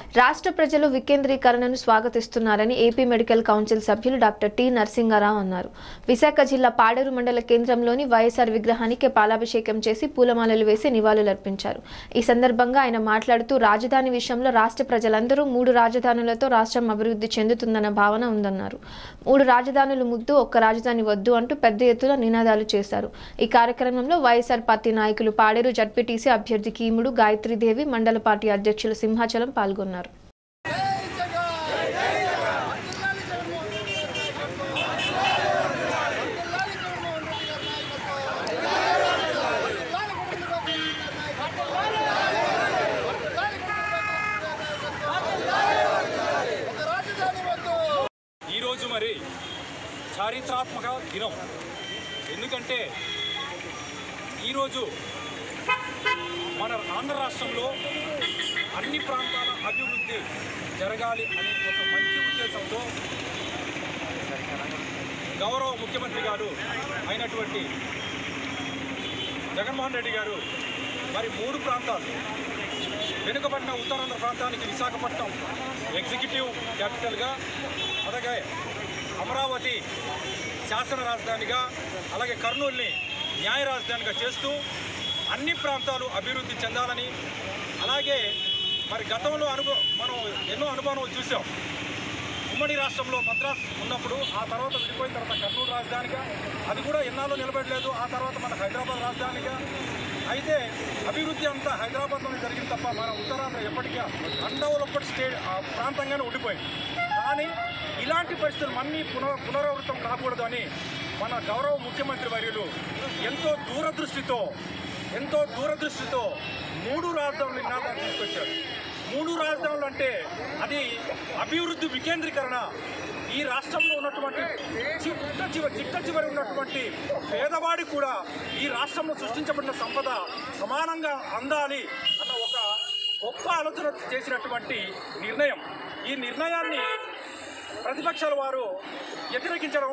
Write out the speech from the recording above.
రాష్ట్ర ప్రజలు వికేంద్రీకరణను స్వాగతిస్తున్నారని ఏపీ మెడికల్ కౌన్సిల్ సభ్యులు డాక్టర్ టి నరసింగారావు అన్నారు విశాఖ జిల్లా పాడేరు మండల కేంద్రంలోని వైఎస్ఆర్ విగ్రహానికి పాలాభిషేకం చేసి పూలమాలలు వేసి నివాళులర్పించారు ఈ సందర్భంగా ఆయన మాట్లాడుతూ రాజధాని విషయంలో రాష్ట్ర ప్రజలందరూ మూడు రాజధానులతో రాష్ట్రం అభివృద్ధి చెందుతుందన్న భావన ఉందన్నారు మూడు రాజధానులు ముద్దు ఒక్క రాజధాని వద్దు అంటూ పెద్ద ఎత్తున నినాదాలు చేశారు ఈ కార్యక్రమంలో వైఎస్ఆర్ పార్టీ నాయకులు పాడేరు జడ్పీటీసీ అభ్యర్థి కీముడు గాయత్రీదేవి మండల పార్టీ అధ్యక్షులు సింహాచలం పాల్గొన్నారు ఈరోజు మరి చారిత్రాత్మక దినం ఎందుకంటే ఈరోజు మన ఆంధ్ర రాష్ట్రంలో అన్ని ప్రాంతాల అభివృద్ధి జరగాలి అనే ఒక మంచి ఉద్దేశంతో గౌరవ ముఖ్యమంత్రి గారు అయినటువంటి జగన్మోహన్ రెడ్డి గారు మరి మూడు ప్రాంతాలు వెనుకబడిన ఉత్తరాంధ్ర ప్రాంతానికి విశాఖపట్నం ఎగ్జిక్యూటివ్ క్యాపిటల్గా అలాగే అమరావతి శాసన రాజధానిగా అలాగే కర్నూలుని న్యాయ రాజధానిగా చేస్తూ అన్ని ప్రాంతాలు అభివృద్ధి చెందాలని అలాగే మరి గతంలో అనుభవ మనం ఎన్నో అనుభవాలు చూసాం ఉమ్మడి రాష్ట్రంలో మద్రాస్ ఉన్నప్పుడు ఆ తర్వాత విడిపోయిన తర్వాత కర్నూలు రాజధానిగా అది కూడా ఎన్నాళ్ళు నిలబడలేదు ఆ తర్వాత మన హైదరాబాద్ రాజధానిగా అయితే అభివృద్ధి అంతా హైదరాబాద్లోనే జరిగింది తప్ప మన ఉత్తరాంధ్ర ఎప్పటికీ అన్డెవలప్డ్ స్టేట్ ఆ ప్రాంతంగానే ఉండిపోయింది కానీ ఇలాంటి పరిస్థితులు మళ్ళీ పునః పునరావృతం కాకూడదు అని మన గౌరవ ముఖ్యమంత్రి వర్యులు ఎంతో దూరదృష్టితో ఎంతో దూరదృష్టితో మూడు రాజధానులు నినాదాలు తీసుకొచ్చారు మూడు రాజధానులు అంటే అది అభివృద్ధి వికేంద్రీకరణ ఈ రాష్ట్రంలో ఉన్నటువంటి చిట్ట చివరి చిట్ట చివరి ఉన్నటువంటి పేదవాడి కూడా ఈ రాష్ట్రంలో సృష్టించబడిన సంపద సమానంగా అందాలి అన్న ఒక గొప్ప ఆలోచన చేసినటువంటి నిర్ణయం ఈ నిర్ణయాన్ని ప్రతిపక్షాల వారు వ్యతిరేకించడం